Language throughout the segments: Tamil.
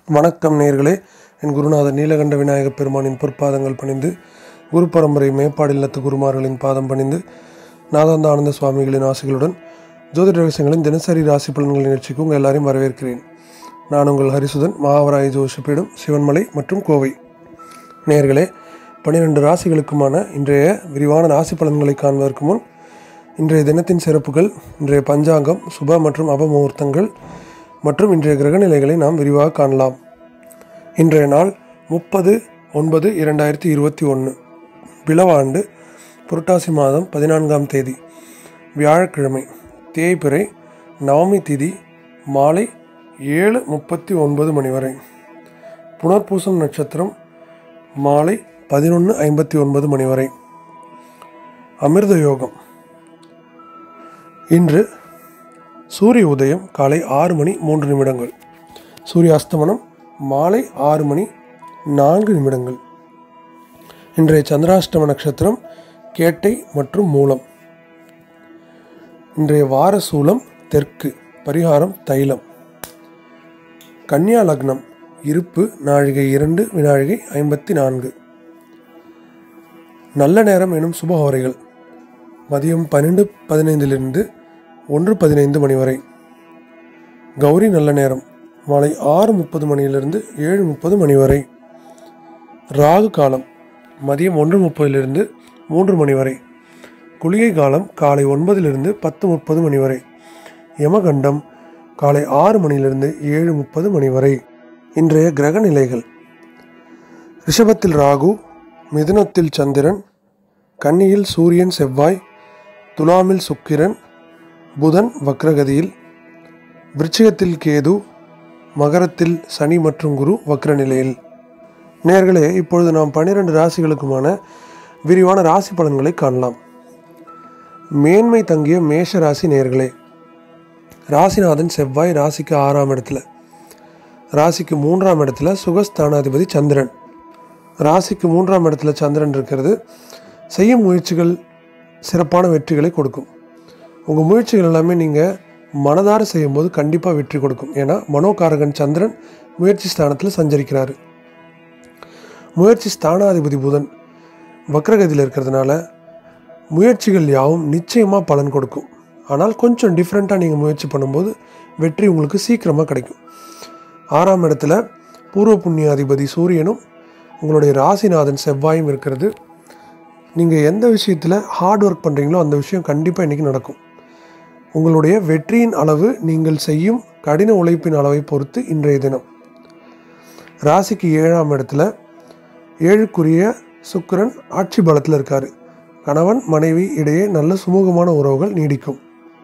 வணக்கம் நேர்களே என் குருநாதர் நீலகண்ட விநாயகப் பெருமானின் பொற்பாதங்கள் பணிந்து குரு பரம்பரை மேப்பாடு இல்லத்து குருமார்களின் பாதம் பணிந்து நாதாந்த ஆனந்த சுவாமிகளின் ஆசைகளுடன் ஜோதிட ரகசியங்களின் தினசரி ராசி பலன்கள் நிகழ்ச்சிக்கு உங்கள் எல்லாரையும் வரவேற்கிறேன் நான் உங்கள் ஹரிசுதன் மகாவராய ஜோஷிப்பிடம் சிவன்மலை மற்றும் கோவை நேர்களே பன்னிரெண்டு ராசிகளுக்குமான இன்றைய விரிவான ராசி பலன்களை காண்பதற்கு முன் இன்றைய தினத்தின் சிறப்புகள் இன்றைய பஞ்சாங்கம் சுப மற்றும் அபமுகூர்த்தங்கள் மற்றும் இன்றைய கிரகநிலைகளை நாம் விரிவாக காணலாம் இன்றைய நாள் முப்பது ஒன்பது இரண்டாயிரத்தி இருபத்தி ஒன்று பிளவாண்டு புரட்டாசி மாதம் பதினான்காம் தேதி வியாழக்கிழமை தேய்பிறை நவமி திதி மாலை ஏழு முப்பத்தி ஒன்பது மணி வரை புனர்பூசம் நட்சத்திரம் மாலை பதினொன்று ஐம்பத்தி ஒன்பது மணி வரை அமிர்த யோகம் இன்று சூரிய உதயம் காலை ஆறு மணி மூன்று நிமிடங்கள் சூரிய அஸ்தமனம் மாலை ஆறு மணி நான்கு நிமிடங்கள் இன்றைய சந்திராஷ்டம நட்சத்திரம் கேட்டை மற்றும் மூலம் இன்றைய வார சூலம் தெற்கு பரிகாரம் தைலம் கன்னியா லக்னம் இருப்பு நாழிகை இரண்டு வினாழிகை ஐம்பத்தி நான்கு நல்ல நேரம் எனும் சுபஹோரைகள் மதியம் பன்னெண்டு பதினைந்திலிருந்து ஒன்று பதினைந்து மணி வரை கௌரி நல்ல நேரம் மாலை ஆறு முப்பது மணியிலிருந்து ஏழு முப்பது மணி வரை ராகு காலம் மதியம் ஒன்று முப்பதிலிருந்து மூன்று மணி வரை குளிகை காலம் காலை ஒன்பதிலிருந்து பத்து முப்பது மணி வரை யமகண்டம் காலை ஆறு மணியிலிருந்து ஏழு முப்பது மணி வரை இன்றைய கிரக நிலைகள் ரிஷபத்தில் ராகு மிதுனத்தில் சந்திரன் கன்னியில் சூரியன் செவ்வாய் துலாமில் சுக்கிரன் புதன் வக்ரகதியில் விருச்சிகத்தில் கேது மகரத்தில் சனி மற்றும் குரு வக்ர நிலையில் நேர்களே இப்பொழுது நாம் பன்னிரண்டு ராசிகளுக்குமான விரிவான ராசி பலன்களை காணலாம் மேன்மை தங்கிய மேஷ ராசி நேர்களே ராசிநாதன் செவ்வாய் ராசிக்கு ஆறாம் இடத்துல ராசிக்கு மூன்றாம் இடத்துல சுகஸ்தானாதிபதி சந்திரன் ராசிக்கு மூன்றாம் இடத்துல சந்திரன் இருக்கிறது செய்யும் முயற்சிகள் சிறப்பான வெற்றிகளை கொடுக்கும் உங்கள் முயற்சிகள் எல்லாமே நீங்கள் மனதார செய்யும்போது கண்டிப்பாக வெற்றி கொடுக்கும் ஏன்னா மனோகாரகன் சந்திரன் முயற்சி ஸ்தானத்தில் சஞ்சரிக்கிறாரு முயற்சி ஸ்தானாதிபதி புதன் வக்ரகதியில் இருக்கிறதுனால முயற்சிகள் யாவும் நிச்சயமாக பலன் கொடுக்கும் ஆனால் கொஞ்சம் டிஃப்ரெண்ட்டாக நீங்கள் முயற்சி பண்ணும்போது வெற்றி உங்களுக்கு சீக்கிரமாக கிடைக்கும் ஆறாம் இடத்துல பூர்வ புண்ணியாதிபதி சூரியனும் உங்களுடைய ராசிநாதன் செவ்வாயும் இருக்கிறது நீங்கள் எந்த விஷயத்தில் ஹார்ட் ஒர்க் பண்ணுறீங்களோ அந்த விஷயம் கண்டிப்பாக இன்றைக்கி நடக்கும் உங்களுடைய வெற்றியின் அளவு நீங்கள் செய்யும் கடின உழைப்பின் அளவை பொறுத்து இன்றைய தினம் ராசிக்கு ஏழாம் இடத்துல ஏழுக்குரிய சுக்கிரன் ஆட்சி பலத்தில் இருக்கார் கணவன் மனைவி இடையே நல்ல சுமூகமான உறவுகள் நீடிக்கும்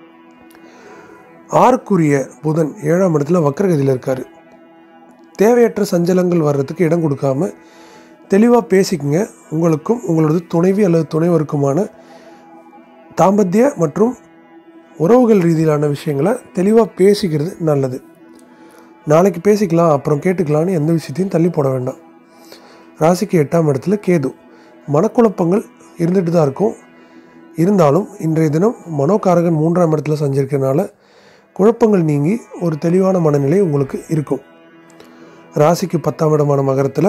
ஆறுக்குரிய புதன் ஏழாம் இடத்துல வக்கரகதியில் இருக்கார் தேவையற்ற சஞ்சலங்கள் வர்றதுக்கு இடம் கொடுக்காம தெளிவாக பேசிக்கங்க உங்களுக்கும் உங்களது துணைவி அல்லது துணைவருக்குமான தாம்பத்திய மற்றும் உறவுகள் ரீதியிலான விஷயங்களை தெளிவாக பேசிக்கிறது நல்லது நாளைக்கு பேசிக்கலாம் அப்புறம் கேட்டுக்கலான்னு எந்த விஷயத்தையும் தள்ளி போட வேண்டாம் ராசிக்கு எட்டாம் இடத்துல கேது மனக்குழப்பங்கள் இருந்துட்டு தான் இருக்கும் இருந்தாலும் இன்றைய தினம் மனோகாரகன் மூன்றாம் இடத்துல சஞ்சரிக்கிறதுனால குழப்பங்கள் நீங்கி ஒரு தெளிவான மனநிலை உங்களுக்கு இருக்கும் ராசிக்கு பத்தாம் இடமான மகரத்தில்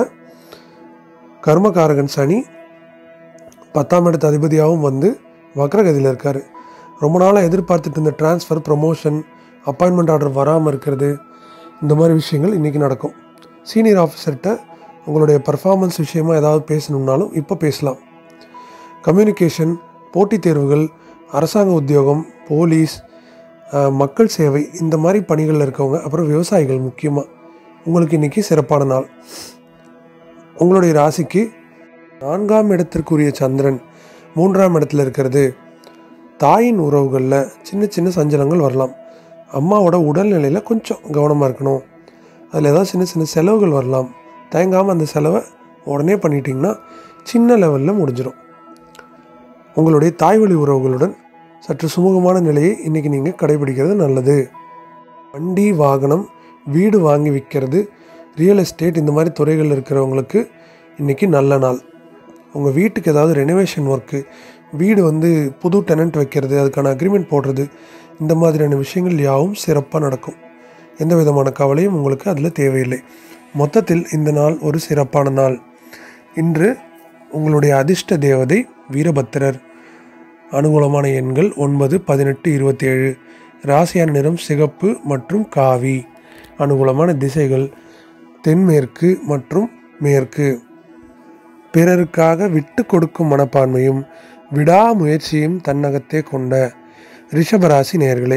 கர்மகாரகன் சனி பத்தாம் இடத்து அதிபதியாகவும் வந்து வக்ரகதியில் இருக்கார் ரொம்ப நாளாக எதிர்பார்த்துட்டு இருந்த ட்ரான்ஸ்ஃபர் ப்ரொமோஷன் அப்பாயின்மெண்ட் ஆர்டர் வராமல் இருக்கிறது இந்த மாதிரி விஷயங்கள் இன்றைக்கி நடக்கும் சீனியர் ஆஃபீஸர்கிட்ட உங்களுடைய பர்ஃபார்மன்ஸ் விஷயமாக ஏதாவது பேசணுன்னாலும் இப்போ பேசலாம் கம்யூனிகேஷன் போட்டித் தேர்வுகள் அரசாங்க உத்தியோகம் போலீஸ் மக்கள் சேவை இந்த மாதிரி பணிகளில் இருக்கவங்க அப்புறம் விவசாயிகள் முக்கியமாக உங்களுக்கு இன்றைக்கி சிறப்பான நாள் உங்களுடைய ராசிக்கு நான்காம் இடத்திற்குரிய சந்திரன் மூன்றாம் இடத்துல இருக்கிறது தாயின் உறவுகளில் சின்ன சின்ன சஞ்சலங்கள் வரலாம் அம்மாவோட உடல்நிலையில் கொஞ்சம் கவனமாக இருக்கணும் அதில் ஏதாவது சின்ன சின்ன செலவுகள் வரலாம் தயங்காமல் அந்த செலவை உடனே பண்ணிட்டீங்கன்னா சின்ன லெவலில் முடிஞ்சிடும் உங்களுடைய தாய்வழி உறவுகளுடன் சற்று சுமூகமான நிலையை இன்றைக்கி நீங்கள் கடைபிடிக்கிறது நல்லது வண்டி வாகனம் வீடு வாங்கி விற்கிறது ரியல் எஸ்டேட் இந்த மாதிரி துறைகளில் இருக்கிறவங்களுக்கு இன்றைக்கி நல்ல நாள் உங்கள் வீட்டுக்கு ஏதாவது ரெனோவேஷன் ஒர்க்கு வீடு வந்து புது டெனண்ட் வைக்கிறது அதுக்கான அக்ரிமெண்ட் போடுறது இந்த மாதிரியான விஷயங்கள் யாவும் சிறப்பாக நடக்கும் எந்த விதமான கவலையும் உங்களுக்கு அதில் தேவையில்லை மொத்தத்தில் இந்த நாள் ஒரு சிறப்பான நாள் இன்று உங்களுடைய அதிர்ஷ்ட தேவதை வீரபத்திரர் அனுகூலமான எண்கள் ஒன்பது பதினெட்டு இருபத்தேழு ராசியான நிறம் சிகப்பு மற்றும் காவி அனுகூலமான திசைகள் தென்மேற்கு மற்றும் மேற்கு பிறருக்காக விட்டு கொடுக்கும் மனப்பான்மையும் விடாமுயற்சியும் தன்னகத்தே கொண்ட ரிஷபராசி நேர்களே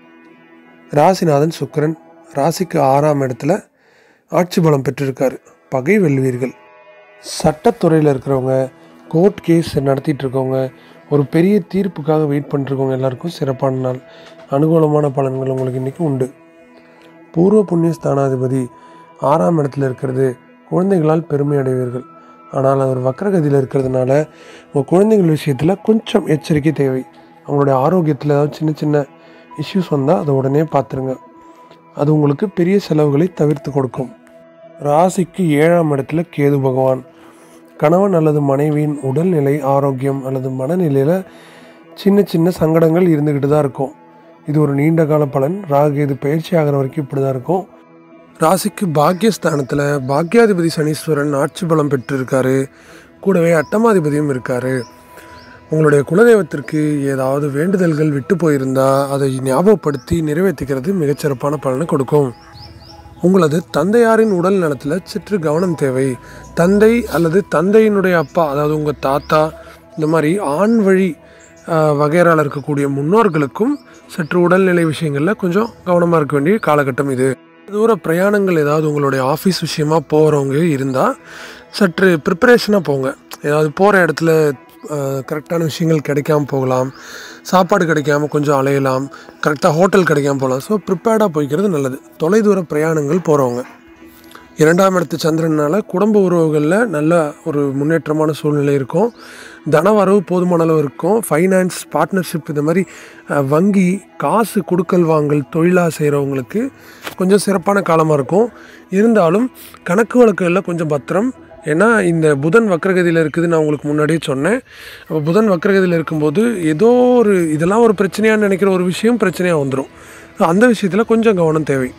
ராசிநாதன் சுக்கிரன் ராசிக்கு ஆறாம் இடத்துல ஆட்சி பலம் பெற்றிருக்காரு பகை வெல்வீர்கள் சட்டத்துறையில் இருக்கிறவங்க கோர்ட் கேஸ் நடத்திட்டு இருக்கவங்க ஒரு பெரிய தீர்ப்புக்காக வெயிட் பண்ணிருக்கவங்க எல்லாருக்கும் சிறப்பான நாள் அனுகூலமான பலன்கள் உங்களுக்கு இன்றைக்கி உண்டு பூர்வ புண்ணிய ஸ்தானாதிபதி ஆறாம் இடத்துல இருக்கிறது குழந்தைகளால் பெருமை அடைவீர்கள் ஆனால் அவர் வக்கரகதியில் இருக்கிறதுனால உங்கள் குழந்தைகள் விஷயத்தில் கொஞ்சம் எச்சரிக்கை தேவை அவங்களுடைய ஆரோக்கியத்தில் ஏதாவது சின்ன சின்ன இஷ்யூஸ் வந்தால் அதை உடனே பார்த்துருங்க அது உங்களுக்கு பெரிய செலவுகளை தவிர்த்து கொடுக்கும் ராசிக்கு ஏழாம் இடத்துல கேது பகவான் கணவன் அல்லது மனைவியின் உடல்நிலை ஆரோக்கியம் அல்லது மனநிலையில் சின்ன சின்ன சங்கடங்கள் இருந்துக்கிட்டு தான் இருக்கும் இது ஒரு நீண்ட கால பலன் ராகுகேது பயிற்சி ஆகிற வரைக்கும் இப்படி தான் இருக்கும் ராசிக்கு பாக்யஸ்தானத்தில் பாக்யாதிபதி சனீஸ்வரன் ஆட்சி பலம் பெற்றிருக்காரு கூடவே அட்டமாதிபதியும் இருக்காரு உங்களுடைய குலதெய்வத்திற்கு ஏதாவது வேண்டுதல்கள் விட்டு போயிருந்தா அதை ஞாபகப்படுத்தி நிறைவேற்றிக்கிறது மிகச்சிறப்பான பலனை கொடுக்கும் உங்களது தந்தையாரின் உடல் நலத்தில் சற்று கவனம் தேவை தந்தை அல்லது தந்தையினுடைய அப்பா அதாவது உங்கள் தாத்தா இந்த மாதிரி ஆண் வழி ஆஹ், வகையறால இருக்கக்கூடிய முன்னோர்களுக்கும் சற்று உடல்நிலை விஷயங்களில் கொஞ்சம் கவனமாக இருக்க வேண்டிய காலகட்டம் இது தூர பிரயாணங்கள் ஏதாவது உங்களுடைய ஆஃபீஸ் விஷயமா போகிறவங்க இருந்தால் சற்று ப்ரிப்பரேஷனாக போங்க ஏதாவது போகிற இடத்துல கரெக்டான விஷயங்கள் கிடைக்காம போகலாம் சாப்பாடு கிடைக்காம கொஞ்சம் அலையலாம் கரெக்டாக ஹோட்டல் கிடைக்காம போகலாம் ஸோ ப்ரிப்பேர்டாக போய்க்கிறது நல்லது தொலைதூர பிரயாணங்கள் போகிறவங்க இரண்டாம் இடத்து சந்திரனால குடும்ப உறவுகளில் நல்ல ஒரு முன்னேற்றமான சூழ்நிலை இருக்கும் தனவரவு போதுமான அளவு இருக்கும் ஃபைனான்ஸ் பார்ட்னர்ஷிப் இந்த மாதிரி அஹ், வங்கி காசு கொடுக்கல் வாங்கல் தொழிலாக செய்கிறவங்களுக்கு கொஞ்சம் சிறப்பான காலமாக இருக்கும் இருந்தாலும் கணக்கு வழக்குகளில் கொஞ்சம் பத்திரம் ஏன்னா இந்த புதன் வக்ரகதியில் இருக்குது நான் உங்களுக்கு முன்னாடியே சொன்னேன் அப்போ புதன் வக்ரகதியில் இருக்கும்போது ஏதோ ஒரு இதெல்லாம் ஒரு பிரச்சனையான்னு நினைக்கிற ஒரு விஷயம் பிரச்சனையாக வந்துடும் அந்த விஷயத்தில் கொஞ்சம் கவனம் தேவை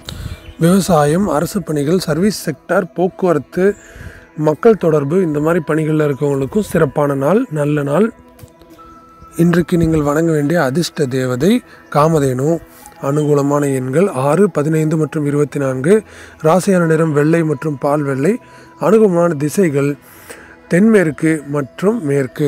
விவசாயம் அரசு பணிகள் சர்வீஸ் செக்டார் போக்குவரத்து மக்கள் தொடர்பு இந்த மாதிரி பணிகளில் இருக்கவங்களுக்கும் சிறப்பான நாள் நல்ல நாள் இன்றைக்கு நீங்கள் வணங்க வேண்டிய அதிர்ஷ்ட தேவதை காமதேனு அனுகூலமான எண்கள் ஆறு பதினைந்து மற்றும் இருபத்தி நான்கு ராசியான நிறம் வெள்ளை மற்றும் பால் வெள்ளை அனுகூலமான திசைகள் தென்மேற்கு மற்றும் மேற்கு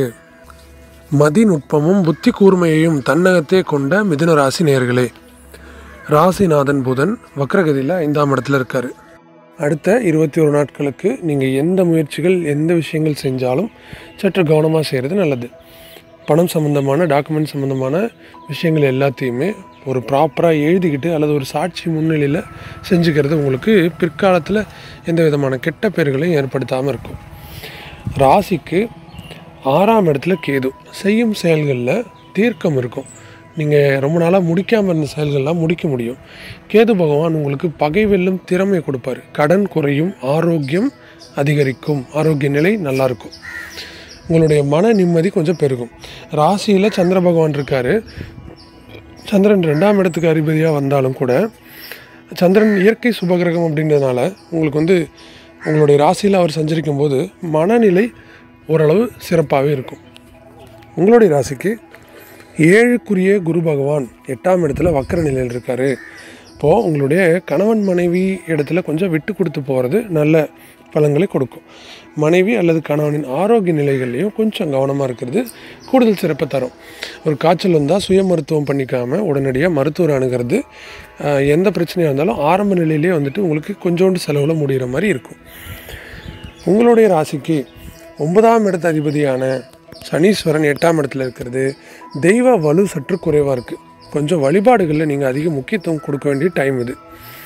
மதிநுட்பமும் புத்தி கூர்மையையும் தன்னகத்தே கொண்ட மிதுன ராசி நேர்களே ராசிநாதன் புதன் வக்ரகதியில் ஐந்தாம் இடத்துல இருக்கார் அடுத்த இருபத்தி ஒரு நாட்களுக்கு நீங்கள் எந்த முயற்சிகள் எந்த விஷயங்கள் செஞ்சாலும் சற்று கவனமாக செய்கிறது நல்லது பணம் சம்மந்தமான டாக்குமெண்ட் சம்மந்தமான விஷயங்கள் எல்லாத்தையுமே ஒரு ப்ராப்பராக எழுதிக்கிட்டு அல்லது ஒரு சாட்சி முன்னிலையில் செஞ்சுக்கிறது உங்களுக்கு பிற்காலத்தில் எந்த விதமான கெட்ட பெயர்களையும் ஏற்படுத்தாமல் இருக்கும் ராசிக்கு ஆறாம் இடத்துல கேது செய்யும் செயல்களில் தீர்க்கம் இருக்கும் நீங்கள் ரொம்ப நாளாக முடிக்காமல் இருந்த செயல்கள்லாம் முடிக்க முடியும் கேது பகவான் உங்களுக்கு பகை வெல்லும் திறமை கொடுப்பாரு கடன் குறையும் ஆரோக்கியம் அதிகரிக்கும் ஆரோக்கிய நிலை நல்லா இருக்கும் உங்களுடைய மன நிம்மதி கொஞ்சம் பெருகும் ராசியில் சந்திர பகவான் இருக்கார் சந்திரன் ரெண்டாம் இடத்துக்கு அதிபதியாக வந்தாலும் கூட சந்திரன் இயற்கை சுபகிரகம் அப்படின்றதுனால உங்களுக்கு வந்து உங்களுடைய ராசியில் அவர் சஞ்சரிக்கும் போது மனநிலை ஓரளவு சிறப்பாகவே இருக்கும் உங்களுடைய ராசிக்கு ஏழுக்குரிய குரு பகவான் எட்டாம் இடத்துல வக்கர நிலையில் இருக்கார் இப்போது உங்களுடைய கணவன் மனைவி இடத்துல கொஞ்சம் விட்டு கொடுத்து போகிறது நல்ல பலன்களை கொடுக்கும் மனைவி அல்லது கணவனின் ஆரோக்கிய நிலைகள்லையும் கொஞ்சம் கவனமாக இருக்கிறது கூடுதல் சிறப்பை தரும் ஒரு காய்ச்சல் வந்தால் சுய மருத்துவம் பண்ணிக்காமல் உடனடியாக மருத்துவர் அணுகிறது ஆஹ், எந்த பிரச்சனையாக இருந்தாலும் ஆரம்ப நிலையிலே வந்துட்டு உங்களுக்கு கொஞ்சோண்டு செலவில் முடிகிற மாதிரி இருக்கும் உங்களுடைய ராசிக்கு ஒன்பதாம் இடத்து அதிபதியான சனீஸ்வரன் எட்டாம் இடத்துல இருக்கிறது தெய்வ வலு சற்று குறைவாக இருக்குது கொஞ்சம் வழிபாடுகளில் நீங்கள் அதிக முக்கியத்துவம் கொடுக்க வேண்டிய டைம் இது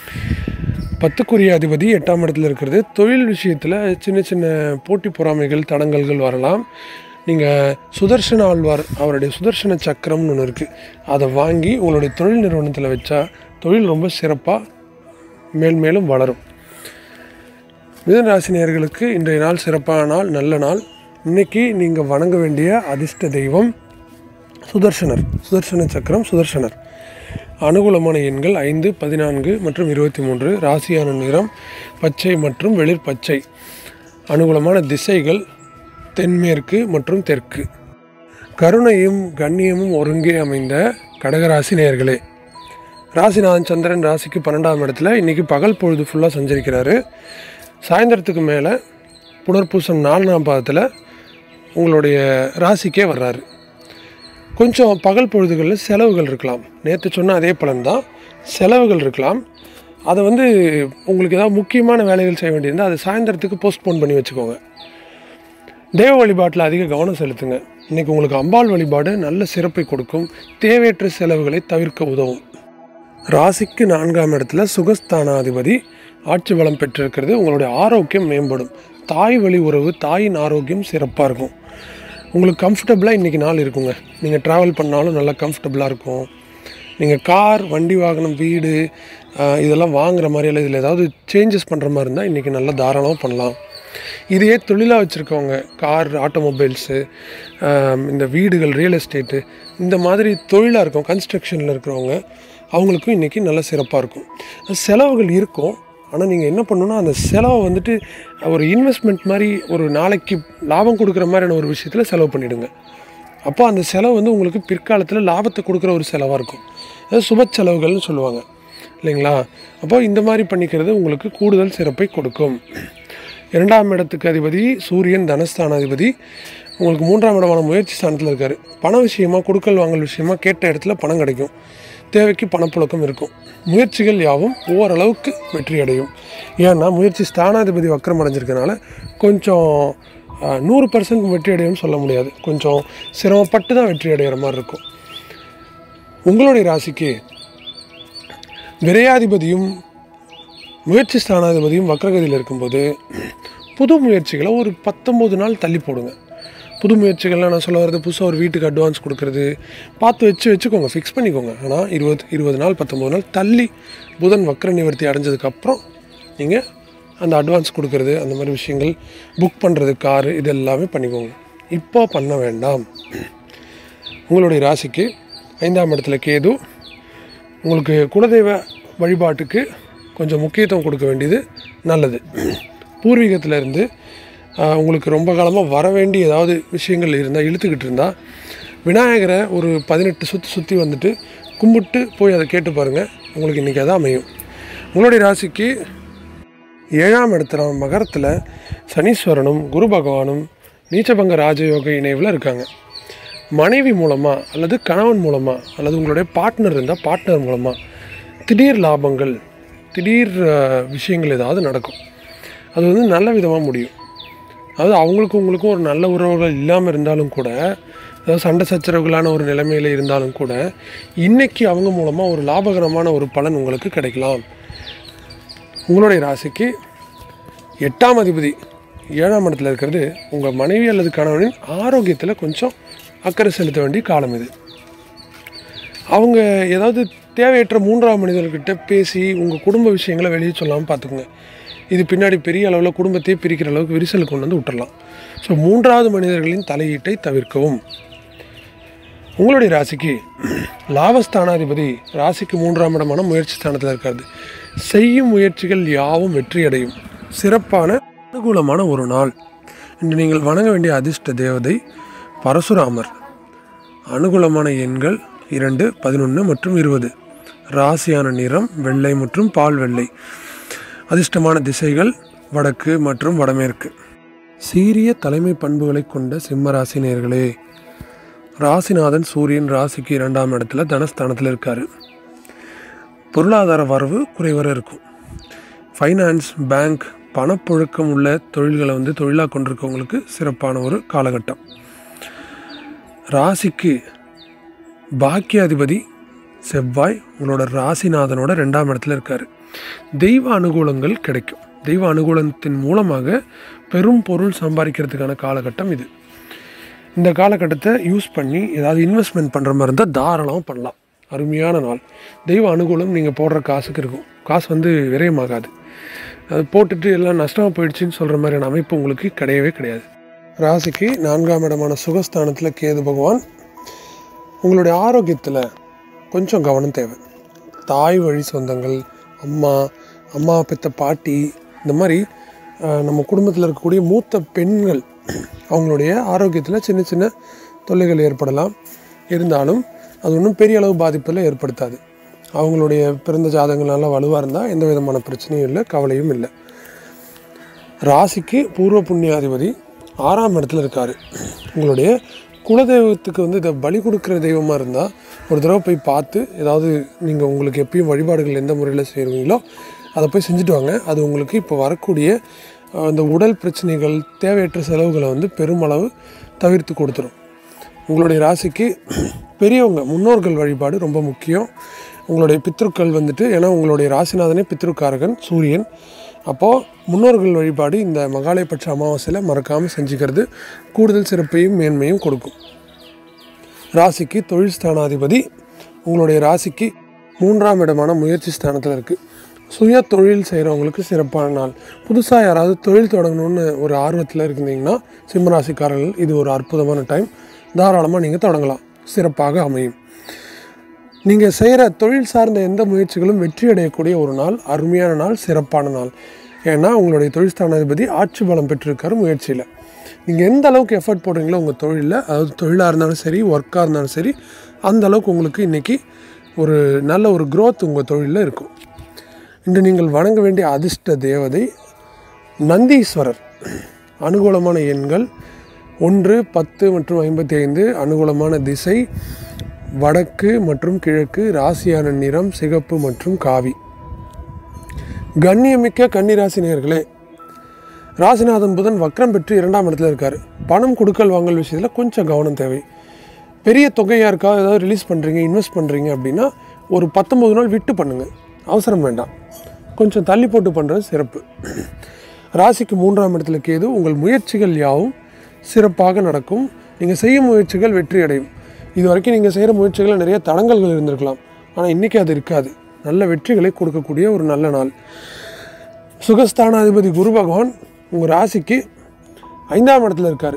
பத்துக்குரிய அதிபதி எட்டாம் இடத்துல இருக்கிறது தொழில் விஷயத்தில் சின்ன சின்ன போட்டி பொறாமைகள் தடங்கல்கள் வரலாம் நீங்கள் சுதர்சன ஆழ்வார் அவருடைய சுதர்சன சக்கரம்னு ஒன்று இருக்குது அதை வாங்கி உங்களுடைய தொழில் நிறுவனத்தில் வச்சா தொழில் ரொம்ப சிறப்பாக மேல் மேலும் வளரும் மிதன ராசி நேயர்களுக்கு இன்றைய நாள் சிறப்பான நாள் நல்ல நாள் இன்னைக்கு நீங்கள் வணங்க வேண்டிய அதிர்ஷ்ட தெய்வம் சுதர்சனர் சுதர்சன சக்கரம் சுதர்சனர் அனுகூலமான எண்கள் ஐந்து பதினான்கு மற்றும் இருபத்தி மூன்று ராசியான நிறம் பச்சை மற்றும் வெளிர் பச்சை அனுகூலமான திசைகள் தென்மேற்கு மற்றும் தெற்கு கருணையும் கண்ணியமும் ஒருங்கே அமைந்த கடகராசி நேயர்களே ராசிநாதன் சந்திரன் ராசிக்கு பன்னெண்டாம் இடத்துல இன்றைக்கி பகல் பொழுது ஃபுல்லாக சஞ்சரிக்கிறாரு சாயந்தரத்துக்கு மேலே புனர்பூசம் நாலாம் பாதத்தில் உங்களுடைய ராசிக்கே வர்றாரு கொஞ்சம் பகல் பொழுதுகளில் செலவுகள் இருக்கலாம் நேற்று சொன்ன அதே பலன் தான் செலவுகள் இருக்கலாம் அதை வந்து உங்களுக்கு ஏதாவது முக்கியமான வேலைகள் செய்ய வேண்டியிருந்தால் அதை சாயந்தரத்துக்கு போஸ்ட்போன் பண்ணி வச்சுக்கோங்க தேவ வழிபாட்டில் அதிக கவனம் செலுத்துங்க இன்றைக்கி உங்களுக்கு அம்பாள் வழிபாடு நல்ல சிறப்பை கொடுக்கும் தேவையற்ற செலவுகளை தவிர்க்க உதவும் ராசிக்கு நான்காம் இடத்துல சுகஸ்தானாதிபதி ஆட்சி பலம் பெற்றிருக்கிறது உங்களுடைய ஆரோக்கியம் மேம்படும் தாய் வழி உறவு தாயின் ஆரோக்கியம் சிறப்பாக இருக்கும் உங்களுக்கு கம்ஃபர்டபுளாக இன்றைக்கி நாள் இருக்குங்க நீங்கள் ட்ராவல் பண்ணாலும் நல்லா கம்ஃபர்டபுளாக இருக்கும் நீங்கள் கார் வண்டி வாகனம் வீடு ஆஹ், இதெல்லாம் வாங்குற மாதிரி இல்லை இதில் ஏதாவது சேஞ்சஸ் பண்ணுற மாதிரி இருந்தால் இன்றைக்கி நல்லா தாராளமாக பண்ணலாம் இதையே தொழிலாக வச்சுருக்கவங்க கார் ஆட்டோமொபைல்ஸு இந்த வீடுகள் ரியல் எஸ்டேட்டு இந்த மாதிரி தொழிலாக இருக்கும் கன்ஸ்ட்ரக்ஷனில் இருக்கிறவங்க அவங்களுக்கும் இன்றைக்கி நல்ல சிறப்பாக இருக்கும் செலவுகள் இருக்கும் ஆனால் நீங்கள் என்ன பண்ணணும்னா அந்த செலவை வந்துட்டு ஒரு இன்வெஸ்ட்மெண்ட் மாதிரி ஒரு நாளைக்கு லாபம் கொடுக்குற மாதிரியான ஒரு விஷயத்தில் செலவு பண்ணிவிடுங்க அப்போ அந்த செலவு வந்து உங்களுக்கு பிற்காலத்தில் லாபத்தை கொடுக்குற ஒரு செலவாக இருக்கும் அது சுப செலவுகள்னு சொல்லுவாங்க இல்லைங்களா அப்போ இந்த மாதிரி பண்ணிக்கிறது உங்களுக்கு கூடுதல் சிறப்பை கொடுக்கும் இரண்டாம் இடத்துக்கு அதிபதி சூரியன் தனஸ்தானாதிபதி உங்களுக்கு மூன்றாம் இடமான முயற்சி ஸ்தானத்தில் இருக்கார் பண விஷயமா கொடுக்கல் வாங்கல் விஷயமா கேட்ட இடத்துல பணம் கிடைக்கும் தேவைக்கு பணப்புழக்கம் இருக்கும் முயற்சிகள் யாவும் ஓரளவுக்கு வெற்றி அடையும் ஏன்னா முயற்சி ஸ்தானாதிபதி வக்கரம் அடைஞ்சிருக்கனால கொஞ்சம் அஹ், நூறு பர்சன்ட் வெற்றி அடையும்னு சொல்ல முடியாது கொஞ்சம் சிரமப்பட்டு தான் வெற்றி அடைகிற மாதிரி இருக்கும் உங்களுடைய ராசிக்கு விரையாதிபதியும் முயற்சி ஸ்தானாதிபதியும் வக்ரகதியில் இருக்கும்போது புது முயற்சிகளை ஒரு பத்தொம்போது நாள் தள்ளி போடுங்க புது முயற்சிகள்லாம் நான் சொல்ல வரது புதுசாக ஒரு வீட்டுக்கு அட்வான்ஸ் கொடுக்கறது பார்த்து வச்சு வச்சுக்கோங்க ஃபிக்ஸ் பண்ணிக்கோங்க ஆனால் இருபது இருபது நாள் பத்தொம்போது நாள் தள்ளி புதன் வக்ர நிவர்த்தி அடைஞ்சதுக்கப்புறம் நீங்கள் அந்த அட்வான்ஸ் கொடுக்கறது அந்த மாதிரி விஷயங்கள் புக் பண்ணுறது காரு இது எல்லாமே பண்ணிக்கோங்க இப்போ பண்ண வேண்டாம் உங்களுடைய ராசிக்கு ஐந்தாம் இடத்துல கேது உங்களுக்கு குலதெய்வ வழிபாட்டுக்கு கொஞ்சம் முக்கியத்துவம் கொடுக்க வேண்டியது நல்லது பூர்வீகத்துல இருந்து ஆஹ், உங்களுக்கு ரொம்ப காலமாக வர வேண்டிய ஏதாவது விஷயங்கள் இருந்தால் இழுத்துக்கிட்டு இருந்தால் விநாயகரை ஒரு பதினெட்டு சுற்றி சுற்றி வந்துட்டு கும்பிட்டு போய் அதை கேட்டு பாருங்கள் உங்களுக்கு இன்றைக்கி அதான் அமையும் உங்களுடைய ராசிக்கு ஏழாம் இடத்துல மகரத்தில் சனீஸ்வரனும் குரு பகவானும் நீச்சபங்க ராஜயோக இணைவில் இருக்காங்க மனைவி மூலமாக அல்லது கணவன் மூலமாக அல்லது உங்களுடைய பார்ட்னர் இருந்தால் பார்ட்னர் மூலமாக திடீர் லாபங்கள் திடீர் அஹ், விஷயங்கள் ஏதாவது நடக்கும் அது வந்து நல்ல விதமாக முடியும் அதாவது அவங்களுக்கும் உங்களுக்கும் ஒரு நல்ல உறவுகள் இல்லாமல் இருந்தாலும் கூட அதாவது சண்டை சச்சரவுகளான ஒரு நிலைமையில் இருந்தாலும் கூட இன்னைக்கு அவங்க மூலமாக ஒரு லாபகரமான ஒரு பலன் உங்களுக்கு கிடைக்கலாம் உங்களுடைய ராசிக்கு எட்டாம் அதிபதி ஏழாம் இடத்துல இருக்கிறது உங்கள் மனைவி அல்லது கணவனின் ஆரோக்கியத்தில் கொஞ்சம் அக்கறை செலுத்த வேண்டிய காலம் இது அவங்க ஏதாவது தேவையற்ற மூன்றாம் மனிதர்கிட்ட பேசி உங்கள் குடும்ப விஷயங்களை வெளியே சொல்லாமல் பார்த்துக்குங்க இது பின்னாடி பெரிய அளவில் குடும்பத்தையே பிரிக்கிற அளவுக்கு விரிசல் கொண்டு வந்து விட்டுறலாம் ஸோ மூன்றாவது மனிதர்களின் தலையீட்டை தவிர்க்கவும் உங்களுடைய ராசிக்கு லாபஸ்தானாதிபதி ராசிக்கு மூன்றாம் இடமான முயற்சி ஸ்தானத்தில் இருக்காது செய்யும் முயற்சிகள் யாவும் வெற்றியடையும் சிறப்பான அனுகூலமான ஒரு நாள் இன்று நீங்கள் வணங்க வேண்டிய அதிர்ஷ்ட தேவதை பரசுராமர் அனுகூலமான எண்கள் இரண்டு பதினொன்று மற்றும் இருபது ராசியான நிறம் வெள்ளை மற்றும் பால் வெள்ளை அதிர்ஷ்டமான திசைகள் வடக்கு மற்றும் வடமேற்கு சீரிய தலைமை பண்புகளை கொண்ட சிம்ம ராசி நேயர்களே ராசிநாதன் சூரியன் ராசிக்கு இரண்டாம் இடத்துல தனஸ்தானத்தில் இருக்கார் பொருளாதார வரவு குறைவர இருக்கும் ஃபைனான்ஸ் பேங்க் பணப்புழக்கம் உள்ள தொழில்களை வந்து தொழிலாக கொண்டிருக்கவங்களுக்கு சிறப்பான ஒரு காலகட்டம் ராசிக்கு பாக்கியாதிபதி செவ்வாய் உங்களோட ராசிநாதனோட ரெண்டாம் இடத்துல இருக்கார் தெய்வ அனுகூலங்கள் கிடைக்கும் தெய்வ அனுகூலத்தின் மூலமாக பெரும் பொருள் சம்பாதிக்கிறதுக்கான காலகட்டம் இது இந்த காலகட்டத்தை யூஸ் பண்ணி ஏதாவது இன்வெஸ்ட்மெண்ட் பண்ணுற மாதிரி இருந்தால் தாராளமாக பண்ணலாம் அருமையான நாள் தெய்வ அனுகூலம் நீங்கள் போடுற காசுக்கு இருக்கும் காசு வந்து விரயமாகாது அது போட்டுட்டு எல்லாம் நஷ்டமாக போயிடுச்சுன்னு சொல்கிற மாதிரியான அமைப்பு உங்களுக்கு கிடையவே கிடையாது ராசிக்கு நான்காம் இடமான சுகஸ்தானத்தில் கேது பகவான் உங்களுடைய ஆரோக்கியத்தில் கொஞ்சம் கவனம் தேவை தாய் வழி சொந்தங்கள் அம்மா அம்மா பெத்த பாட்டி இந்த மாதிரி அஹ், நம்ம குடும்பத்தில் இருக்கக்கூடிய மூத்த பெண்கள் அவங்களுடைய ஆரோக்கியத்தில் சின்ன சின்ன தொல்லைகள் ஏற்படலாம் இருந்தாலும் அது ஒன்றும் பெரிய அளவு பாதிப்பில் ஏற்படுத்தாது அவங்களுடைய பிறந்த ஜாதகங்கள் நல்லா வலுவாக இருந்தால் எந்த விதமான பிரச்சனையும் இல்லை கவலையும் இல்லை ராசிக்கு பூர்வ புண்ணியாதிபதி ஆறாம் இடத்துல இருக்கார் உங்களுடைய குலதெய்வத்துக்கு வந்து இதை பலி கொடுக்குற தெய்வமாக இருந்தால் ஒரு தடவை போய் பார்த்து ஏதாவது நீங்கள் உங்களுக்கு எப்பயும் வழிபாடுகள் எந்த முறையில் செய்கிறீங்களோ அதை போய் செஞ்சுட்டு வாங்க அது உங்களுக்கு இப்போ வரக்கூடிய அஹ், இந்த உடல் பிரச்சனைகள் தேவையற்ற செலவுகளை வந்து பெருமளவு தவிர்த்து கொடுத்துரும் உங்களுடைய ராசிக்கு பெரியவங்க முன்னோர்கள் வழிபாடு ரொம்ப முக்கியம் உங்களுடைய பித்ருக்கள் வந்துட்டு ஏன்னா உங்களுடைய ராசிநாதனே பித்ருக்காரகன் சூரியன் அப்போது முன்னோர்கள் வழிபாடு இந்த மகாலயபட்ச அமாவாசையில் மறக்காமல் செஞ்சுக்கிறது கூடுதல் சிறப்பையும் மேன்மையும் கொடுக்கும் ராசிக்கு தொழில் ஸ்தானாதிபதி உங்களுடைய ராசிக்கு மூன்றாம் இடமான முயற்சி ஸ்தானத்தில் இருக்குது சுய தொழில் செய்கிறவங்களுக்கு சிறப்பான நாள் புதுசாக யாராவது தொழில் தொடங்கணும்னு ஒரு ஆர்வத்தில் இருந்தீங்கன்னா சிம்மராசிக்காரர்கள் இது ஒரு அற்புதமான டைம் தாராளமாக நீங்கள் தொடங்கலாம் சிறப்பாக அமையும் நீங்கள் செய்கிற தொழில் சார்ந்த எந்த முயற்சிகளும் வெற்றி அடையக்கூடிய ஒரு நாள் அருமையான நாள் சிறப்பான நாள் ஏன்னா உங்களுடைய தொழில் ஸ்தானாதிபதி ஆட்சி பலம் பெற்றிருக்காரு முயற்சியில் நீங்கள் எந்த அளவுக்கு எஃபர்ட் போடுறீங்களோ உங்கள் தொழிலில் அதாவது தொழிலாக இருந்தாலும் சரி ஒர்க்காக இருந்தாலும் சரி அந்த அளவுக்கு உங்களுக்கு இன்றைக்கி ஒரு நல்ல ஒரு growth உங்கள் தொழிலில் இருக்கும் இன்று நீங்கள் வணங்க வேண்டிய அதிர்ஷ்ட தேவதை நந்தீஸ்வரர் அனுகூலமான எண்கள் ஒன்று பத்து மற்றும் ஐம்பத்தி ஐந்து அனுகூலமான திசை வடக்கு மற்றும் கிழக்கு ராசியான நிறம் சிகப்பு மற்றும் காவி கண்ணியமிக்க கன்னிராசி நேயர்களே ராசிநாதன் புதன் வக்ரம் பெற்று இரண்டாம் இடத்துல இருக்கார் பணம் கொடுக்கல் வாங்கல் விஷயத்தில் கொஞ்சம் கவனம் தேவை பெரிய தொகையாக இருக்கா ஏதாவது ரிலீஸ் பண்ணுறீங்க இன்வெஸ்ட் பண்ணுறீங்க அப்படின்னா ஒரு பத்தொம்பது நாள் விட்டு பண்ணுங்கள் அவசரம் வேண்டாம் கொஞ்சம் தள்ளி போட்டு பண்ணுறது சிறப்பு ராசிக்கு மூன்றாம் இடத்துல கேது உங்கள் முயற்சிகள் யாவும் சிறப்பாக நடக்கும் நீங்கள் செய்யும் முயற்சிகள் வெற்றி அடையும் இது வரைக்கும் நீங்கள் செய்கிற முயற்சிகளில் நிறைய தடங்கல்கள் இருந்திருக்கலாம் ஆனால் இன்றைக்கி அது இருக்காது நல்ல வெற்றிகளை கொடுக்கக்கூடிய ஒரு நல்ல நாள் சுகஸ்தானாதிபதி குரு பகவான் உங்கள் ராசிக்கு ஐந்தாம் இடத்துல இருக்கார்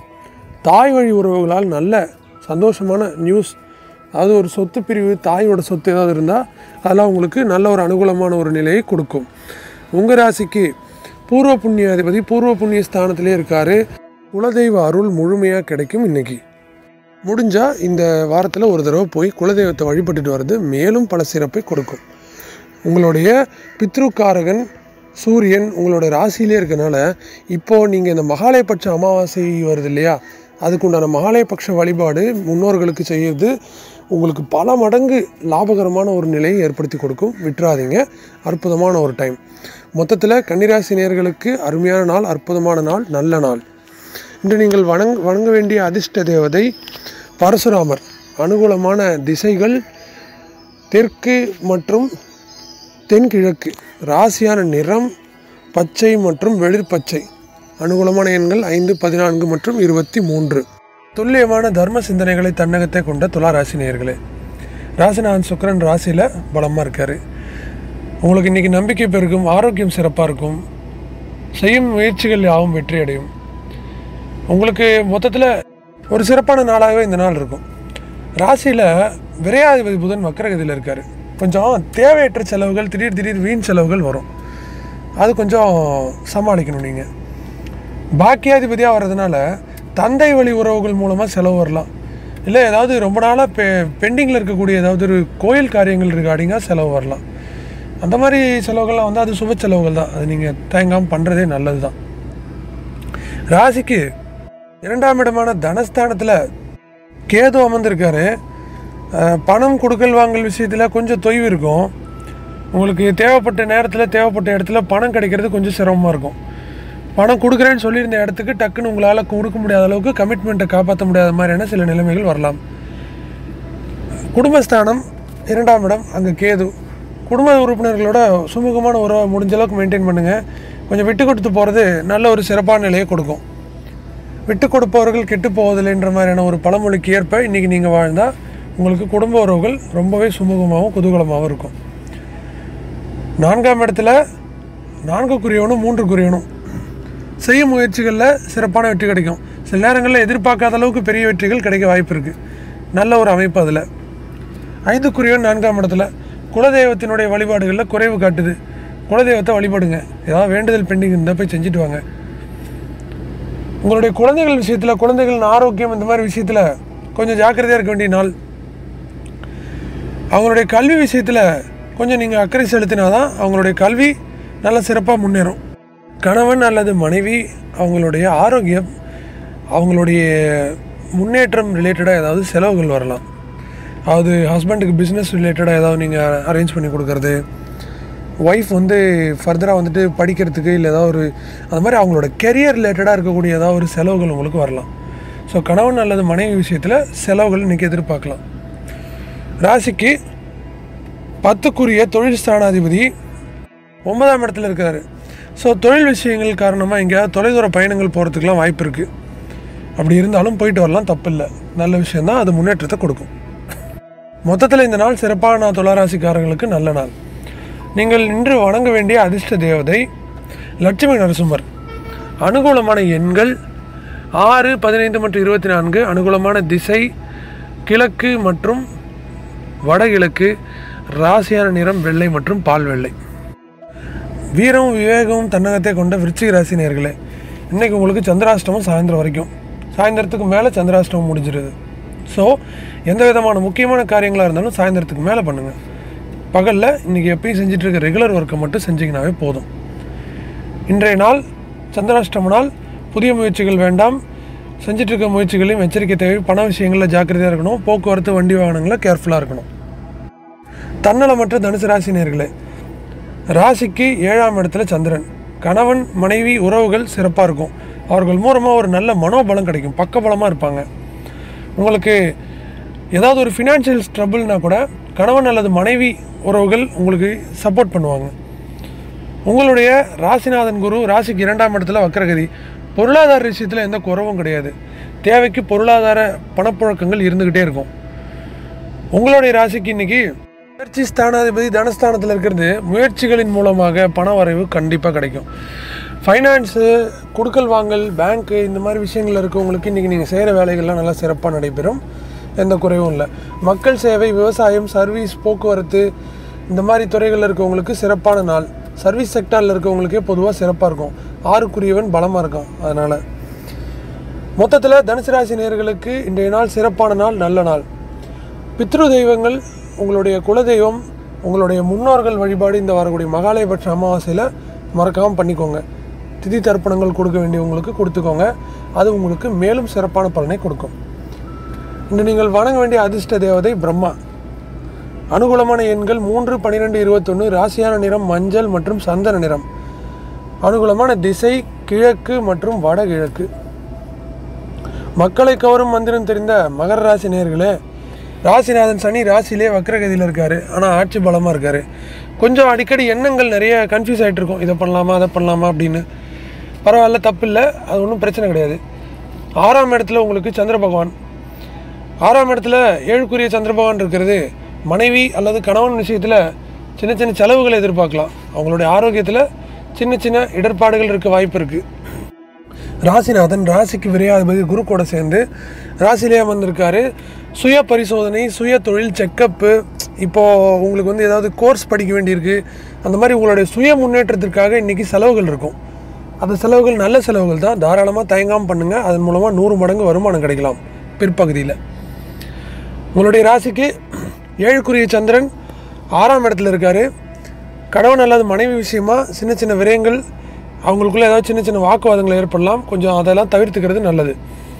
தாய் வழி உறவுகளால் நல்ல சந்தோஷமான நியூஸ் அதாவது ஒரு சொத்து பிரிவு தாயோட சொத்து ஏதாவது இருந்தால் அதெல்லாம் உங்களுக்கு நல்ல ஒரு அனுகூலமான ஒரு நிலையை கொடுக்கும் உங்கள் ராசிக்கு பூர்வ புண்ணியாதிபதி பூர்வ புண்ணிய ஸ்தானத்திலே இருக்கார் குலதெய்வ அருள் முழுமையாக கிடைக்கும் இன்னைக்கு முடிஞ்சால் இந்த வாரத்தில் ஒரு தடவை போய் குலதெய்வத்தை வழிபட்டுட்டு வர்றது மேலும் பல சிறப்பை கொடுக்கும் உங்களுடைய பித்ருக்காரகன் சூரியன் உங்களோட ராசியிலே இருக்கனால இப்போது நீங்கள் இந்த மகாலயபட்ச அமாவாசை வருது இல்லையா அதுக்குண்டான மகாலயபட்ச வழிபாடு முன்னோர்களுக்கு செய்யறது உங்களுக்கு பல மடங்கு லாபகரமான ஒரு நிலையை ஏற்படுத்தி கொடுக்கும் விட்டுறாதீங்க அற்புதமான ஒரு டைம் மொத்தத்தில் கன்னிராசி நேயர்களுக்கு அருமையான நாள் அற்புதமான நாள் நல்ல நாள் இன்று நீங்கள் வணங் வணங்க வேண்டிய அதிர்ஷ்ட தேவதை பரசுராமர் அனுகூலமான திசைகள் தெற்கு மற்றும் தென்கிழக்கு ராசியான நிறம் பச்சை மற்றும் வெளிர் பச்சை அனுகூலமான எண்கள் ஐந்து பதினான்கு மற்றும் இருபத்தி மூன்று துல்லியமான தர்ம சிந்தனைகளை தன்னகத்தை கொண்ட துலா ராசி நேயர்களே ராசிநாதன் சுக்கிரன் ராசியில் பலமாக இருக்கார் உங்களுக்கு இன்றைக்கி நம்பிக்கை பெருகும் ஆரோக்கியம் சிறப்பாக இருக்கும் செய்யும் முயற்சிகள் யாவும் வெற்றி அடையும் உங்களுக்கு மொத்தத்தில் ஒரு சிறப்பான நாளாகவே இந்த நாள் இருக்கும் ராசியில் விரையாதிபதி புதன் வக்கரகதியில் இருக்கார் கொஞ்சம் தேவையற்ற செலவுகள் திடீர் திடீர் வீண் செலவுகள் வரும் அது கொஞ்சம் சமாளிக்கணும் நீங்கள் பாக்கியாதிபதியாக வர்றதுனால தந்தை வழி உறவுகள் மூலமாக செலவு வரலாம் இல்லை ஏதாவது ரொம்ப நாளாக பெ பெண்டிங்கில் இருக்கக்கூடிய ஏதாவது ஒரு கோயில் காரியங்கள் ரிகார்டிங்காக செலவு வரலாம் அந்த மாதிரி செலவுகள்லாம் வந்து அது சுப செலவுகள் தான் அது நீங்கள் தயங்காமல் பண்ணுறதே நல்லது தான் ராசிக்கு இரண்டாம் இடமான தனஸ்தானத்தில் கேது அமர்ந்திருக்காரு அஹ், பணம் கொடுக்கல் வாங்கல் விஷயத்தில் கொஞ்சம் தொய்வு இருக்கும் உங்களுக்கு தேவைப்பட்ட நேரத்தில் தேவைப்பட்ட இடத்துல பணம் கிடைக்கிறது கொஞ்சம் சிரமமாக இருக்கும் பணம் கொடுக்குறேன்னு சொல்லியிருந்த இடத்துக்கு டக்குன்னு உங்களால் கொடுக்க முடியாத அளவுக்கு கமிட்மெண்ட்டை காப்பாற்ற முடியாத மாதிரியான சில நிலைமைகள் வரலாம் குடும்பஸ்தானம் இரண்டாம் இடம் அங்கே கேது குடும்ப உறுப்பினர்களோட சுமூகமான உறவை முடிஞ்ச அளவுக்கு மெயின்டைன் பண்ணுங்கள் கொஞ்சம் விட்டு கொடுத்து போகிறது நல்ல ஒரு சிறப்பான நிலையை கொடுக்கும் விட்டு கொடுப்பவர்கள் கெட்டு போவதில்லைன்ற மாதிரியான ஒரு பழமொழிக்கு ஏற்ப இன்றைக்கி நீங்கள் வாழ்ந்தால் உங்களுக்கு குடும்ப உறவுகள் ரொம்பவே சுமூகமாகவும் குதூகலமாகவும் இருக்கும் நான்காம் இடத்துல நான்குக்குரியவனும் மூன்றுக்குரியவனும் செய்யும் முயற்சிகளில் சிறப்பான வெற்றி கிடைக்கும் சில நேரங்களில் எதிர்பார்க்காத அளவுக்கு பெரிய வெற்றிகள் கிடைக்க வாய்ப்பு இருக்குது நல்ல ஒரு அமைப்பு அதில் ஐந்துக்குரியவன் நான்காம் இடத்துல குலதெய்வத்தினுடைய வழிபாடுகளில் குறைவு காட்டுது குலதெய்வத்தை வழிபடுங்க ஏதாவது வேண்டுதல் பெண்டிங் இருந்தால் போய் செஞ்சுட்டு வாங்க உங்களுடைய குழந்தைகள் விஷயத்தில் குழந்தைகளின் ஆரோக்கியம் இந்த மாதிரி விஷயத்தில் கொஞ்சம் ஜாக்கிரதையாக இருக்க வேண்டிய நாள் அவங்களுடைய கல்வி விஷயத்தில் கொஞ்சம் நீங்கள் அக்கறை செலுத்தினா தான் அவங்களுடைய கல்வி நல்ல சிறப்பாக முன்னேறும் கணவன் அல்லது மனைவி அவங்களுடைய ஆரோக்கியம் அவங்களுடைய முன்னேற்றம் ரிலேட்டடாக ஏதாவது செலவுகள் வரலாம் அதாவது ஹஸ்பண்டுக்கு பிஸ்னஸ் ரிலேட்டடாக ஏதாவது நீங்கள் அரேஞ்ச் பண்ணி கொடுக்கறது ஒய்ஃப் வந்து ஃபர்தராக வந்துட்டு படிக்கிறதுக்கு இல்லை ஏதாவது ஒரு அந்த மாதிரி அவங்களோட கெரியர் ரிலேட்டடாக இருக்கக்கூடிய ஏதாவது ஒரு செலவுகள் உங்களுக்கு வரலாம் ஸோ கணவன் அல்லது மனைவி விஷயத்தில் செலவுகள் இன்றைக்கி எதிர்பார்க்கலாம் ராசிக்கு பத்துக்குரிய தொழில் ஸ்தானாதிபதி ஒன்பதாம் இடத்துல இருக்காரு ஸோ தொழில் விஷயங்கள் காரணமாக எங்கேயாவது தொலைதூர பயணங்கள் போகிறதுக்கெலாம் வாய்ப்பு இருக்குது அப்படி இருந்தாலும் போயிட்டு வரலாம் தப்பு இல்லை நல்ல விஷயந்தான் அது முன்னேற்றத்தை கொடுக்கும் மொத்தத்தில் இந்த நாள் சிறப்பான துளாராசிக்காரர்களுக்கு நல்ல நாள் நீங்கள் இன்று வணங்க வேண்டிய அதிர்ஷ்ட தேவதை லட்சுமி நரசிம்மர் அனுகூலமான எண்கள் ஆறு பதினைந்து மற்றும் இருபத்தி நான்கு அனுகூலமான திசை கிழக்கு மற்றும் வடகிழக்கு ராசியான நிறம் வெள்ளை மற்றும் பால் வெள்ளை வீரம் விவேகம் தன்னகத்தை கொண்ட விருச்சிக ராசி நேர்களே இன்றைக்கி உங்களுக்கு சந்திராஷ்டமம் சாயந்தரம் வரைக்கும் சாயந்தரத்துக்கு மேலே சந்திராஷ்டமம் முடிஞ்சிருது ஸோ எந்த விதமான முக்கியமான காரியங்களாக இருந்தாலும் சாயந்தரத்துக்கு மேலே பண்ணுங்கள் பகலில் இன்றைக்கி எப்பயும் செஞ்சுட்டு இருக்க ரெகுலர் ஒர்க்கை மட்டும் செஞ்சிங்கனாவே போதும் இன்றைய நாள் சந்திராஷ்டம நாள் புதிய முயற்சிகள் வேண்டாம் செஞ்சுட்டு இருக்க முயற்சிகளையும் எச்சரிக்கை தேவை பண விஷயங்களில் ஜாக்கிரதையாக இருக்கணும் போக்குவரத்து வண்டி வாகனங்களில் கேர்ஃபுல்லாக இருக்கணும் தன்னலமற்ற தனுசு ராசி நேர்களே ராசிக்கு ஏழாம் இடத்துல சந்திரன் கணவன் மனைவி உறவுகள் சிறப்பாக இருக்கும் அவர்கள் மூலமாக ஒரு நல்ல மனோபலம் கிடைக்கும் பக்கபலமாக இருப்பாங்க உங்களுக்கு ஏதாவது ஒரு ஃபினான்ஷியல் ஸ்ட்ரபிள்னா கூட கணவன் அல்லது மனைவி உறவுகள் உங்களுக்கு சப்போர்ட் பண்ணுவாங்க உங்களுடைய ராசிநாதன் குரு ராசிக்கு இரண்டாம் இடத்துல வக்கரகதி பொருளாதார விஷயத்தில் எந்த குறவும் கிடையாது தேவைக்கு பொருளாதார பணப்புழக்கங்கள் இருந்துக்கிட்டே இருக்கும் உங்களுடைய ராசிக்கு இன்னைக்கு முயற்சி ஸ்தானாதிபதி தனஸ்தானத்தில் இருக்கிறது முயற்சிகளின் மூலமாக பண வரவு கண்டிப்பாக கிடைக்கும் ஃபைனான்ஸு கொடுக்கல் வாங்கல் பேங்க்கு இந்த மாதிரி விஷயங்கள் இருக்கவங்களுக்கு இன்றைக்கி நீங்கள் செய்கிற வேலைகள்லாம் நல்லா சிறப்பாக நடைபெறும் எந்த குறைவும் இல்லை மக்கள் சேவை விவசாயம் சர்வீஸ் போக்குவரத்து இந்த மாதிரி துறைகளில் இருக்கவங்களுக்கு சிறப்பான நாள் சர்வீஸ் செக்டாரில் இருக்கவங்களுக்கே பொதுவாக சிறப்பாக இருக்கும் ஆறுக்குரியவன் பலமாக இருக்கும் அதனால் மொத்தத்தில் தனுசு ராசி நேயர்களுக்கு இன்றைய நாள் சிறப்பான நாள் நல்ல நாள் பித்ரு தெய்வங்கள் உங்களுடைய குலதெய்வம் உங்களுடைய முன்னோர்கள் வழிபாடு இந்த வரக்கூடிய மகாலயபட்ச அமாவாசையில் மறக்காமல் பண்ணிக்கோங்க திதி தர்ப்பணங்கள் கொடுக்க வேண்டியவங்களுக்கு கொடுத்துக்கோங்க அது உங்களுக்கு மேலும் சிறப்பான பலனை கொடுக்கும் இன்று நீங்கள் வணங்க வேண்டிய அதிர்ஷ்ட தேவதை பிரம்மா அனுகூலமான எண்கள் மூன்று பன்னிரெண்டு இருபத்தொன்று ராசியான நிறம் மஞ்சள் மற்றும் சந்தன நிறம் அனுகூலமான திசை கிழக்கு மற்றும் வடகிழக்கு மக்களை கவரும் மந்திரம் தெரிந்த மகர ராசி நேர்களே ராசிநாதன் சனி ராசியிலே வக்ரகதியில் இருக்கார் ஆனால் ஆட்சி பலமாக இருக்கார் கொஞ்சம் அடிக்கடி எண்ணங்கள் நிறைய கன்ஃபியூஸ் ஆகிட்டு இருக்கும் இதை பண்ணலாமா அதை பண்ணலாமா அப்படின்னு பரவாயில்ல தப்பு இல்லை அது ஒன்றும் பிரச்சனை கிடையாது ஆறாம் இடத்துல உங்களுக்கு சந்திர பகவான் ஆறாம் இடத்துல ஏழுக்குரிய சந்திர பகவான் இருக்கிறது மனைவி அல்லது கணவன் விஷயத்தில் சின்ன சின்ன செலவுகளை எதிர்பார்க்கலாம் அவங்களுடைய ஆரோக்கியத்தில் சின்ன சின்ன இடர்பாடுகள் இருக்க வாய்ப்பு இருக்குது ராசிநாதன் ராசிக்கு விரையாதிபதி குரு கூட சேர்ந்து ராசியிலே அமர்ந்திருக்காரு சுய பரிசோதனை சுய தொழில் செக்கப்பு இப்போது உங்களுக்கு வந்து ஏதாவது கோர்ஸ் படிக்க வேண்டியிருக்கு அந்த மாதிரி உங்களுடைய சுய முன்னேற்றத்திற்காக இன்றைக்கி செலவுகள் இருக்கும் அந்த செலவுகள் நல்ல செலவுகள் தான் தாராளமாக தயங்காமல் பண்ணுங்கள் அதன் மூலமாக நூறு மடங்கு வருமானம் கிடைக்கலாம் பிற்பகுதியில் உங்களுடைய ராசிக்கு ஏழுக்குரிய சந்திரன் ஆறாம் இடத்துல இருக்கார் கணவன் அல்லது மனைவி விஷயமா சின்ன சின்ன விரயங்கள் அவங்களுக்குள்ள ஏதாவது சின்ன சின்ன வாக்குவாதங்கள் ஏற்படலாம் கொஞ்சம் அதெல்லாம் தவிர்த்துக்கிறது நல்லது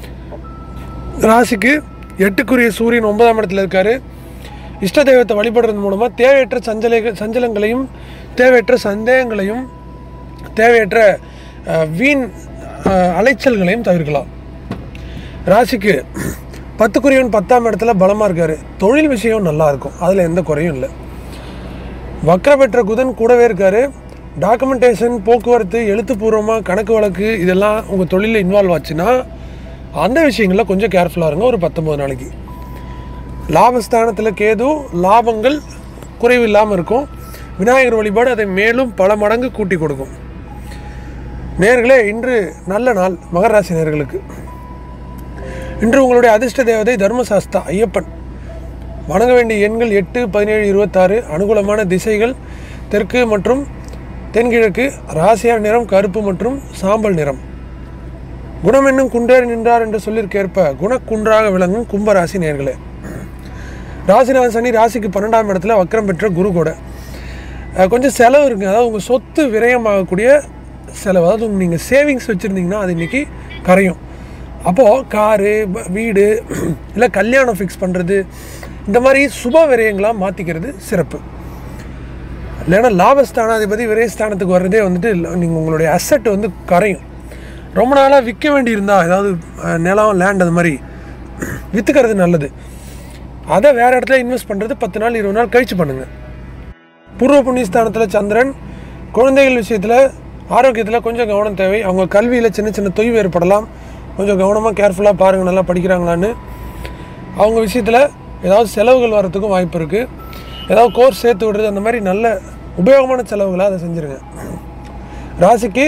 ராசிக்கு எட்டுக்குரிய சூரியன் ஒன்பதாம் இடத்துல இருக்கார் இஷ்ட தெய்வத்தை வழிபடுறது மூலமாக தேவையற்ற சஞ்சலை சஞ்சலங்களையும் தேவையற்ற சந்தேகங்களையும் தேவையற்ற அஹ், வீண் அஹ், அலைச்சல்களையும் தவிர்க்கலாம் ராசிக்கு பத்துக்குரியவன் பத்தாம் இடத்துல பலமாக இருக்கார் தொழில் விஷயம் நல்லா இருக்கும் அதில் எந்த குறையும் இல்லை வக்ர பெற்ற குதன் கூடவே இருக்கார் டாக்குமெண்டேஷன் போக்குவரத்து எழுத்துப்பூர்வமாக கணக்கு வழக்கு இதெல்லாம் உங்கள் தொழிலில் இன்வால்வ் ஆச்சுன்னா அந்த விஷயங்களில் கொஞ்சம் கேர்ஃபுல்லாக இருங்க ஒரு பத்தொம்பது நாளைக்கு லாபஸ்தானத்தில் கேது லாபங்கள் குறைவில்லாமல் இருக்கும் விநாயகர் வழிபாடு அதை மேலும் பல மடங்கு கூட்டி கொடுக்கும் நேர்களே இன்று நல்ல நாள் மகர ராசி நேர்களுக்கு இன்று உங்களுடைய அதிர்ஷ்ட தேவதை தர்மசாஸ்தா ஐயப்பன் வணங்க வேண்டிய எண்கள் எட்டு பதினேழு இருபத்தாறு அனுகூலமான திசைகள் தெற்கு மற்றும் தென்கிழக்கு ராசியான நிறம் கருப்பு மற்றும் சாம்பல் நிறம் குணம் என்னும் குன்றேறி நின்றார் என்று சொல்லியிருக்கேற்ப குணக்குன்றாக விளங்கும் கும்பராசி நேர்களே ராசிநாதன் சனி ராசிக்கு பன்னெண்டாம் இடத்துல வக்கரம் பெற்ற குரு கூட அஹ் கொஞ்சம் செலவு இருக்குங்க அதாவது உங்கள் சொத்து விரயமாகக்கூடிய செலவு அதாவது நீங்கள் சேவிங்ஸ் வச்சுருந்தீங்கன்னா அது இன்றைக்கி கரையும் அப்போது காரு ப- வீடு இல்லை கல்யாணம் ஃபிக்ஸ் பண்ணுறது இந்த மாதிரி சுப விரயங்களாக மாற்றிக்கிறது சிறப்பு இல்லைன்னா லாபஸ்தானாதிபதி விரயஸ்தானத்துக்கு வர்றதே வந்துட்டு நீங்கள் உங்களுடைய அசட் வந்து கரையும் ரொம்ப நாளாக விற்க வேண்டியிருந்தா ஏதாவது அஹ், நிலம் லேண்ட் அது மாதிரி விற்றுக்கிறது நல்லது அதை வேறு இடத்துல இன்வெஸ்ட் பண்ணுறது பத்து நாள் இருபது நாள் கழிச்சு பண்ணுங்கள் பூர்வ புண்ணியஸ்தானத்தில் சந்திரன் குழந்தைகள் விஷயத்தில் ஆரோக்கியத்தில் கொஞ்சம் கவனம் தேவை அவங்க கல்வியில் சின்ன சின்ன தொய்வு ஏற்படலாம் கொஞ்சம் கவனமாக கேர்ஃபுல்லாக பாருங்கள் நல்லா படிக்கிறாங்களான்னு அவங்க விஷயத்தில் ஏதாவது செலவுகள் வரத்துக்கும் வாய்ப்பு இருக்குது ஏதாவது கோர்ஸ் சேர்த்து விடுறது அந்த மாதிரி நல்ல உபயோகமான செலவுகளை அதை செஞ்சுருங்க ராசிக்கு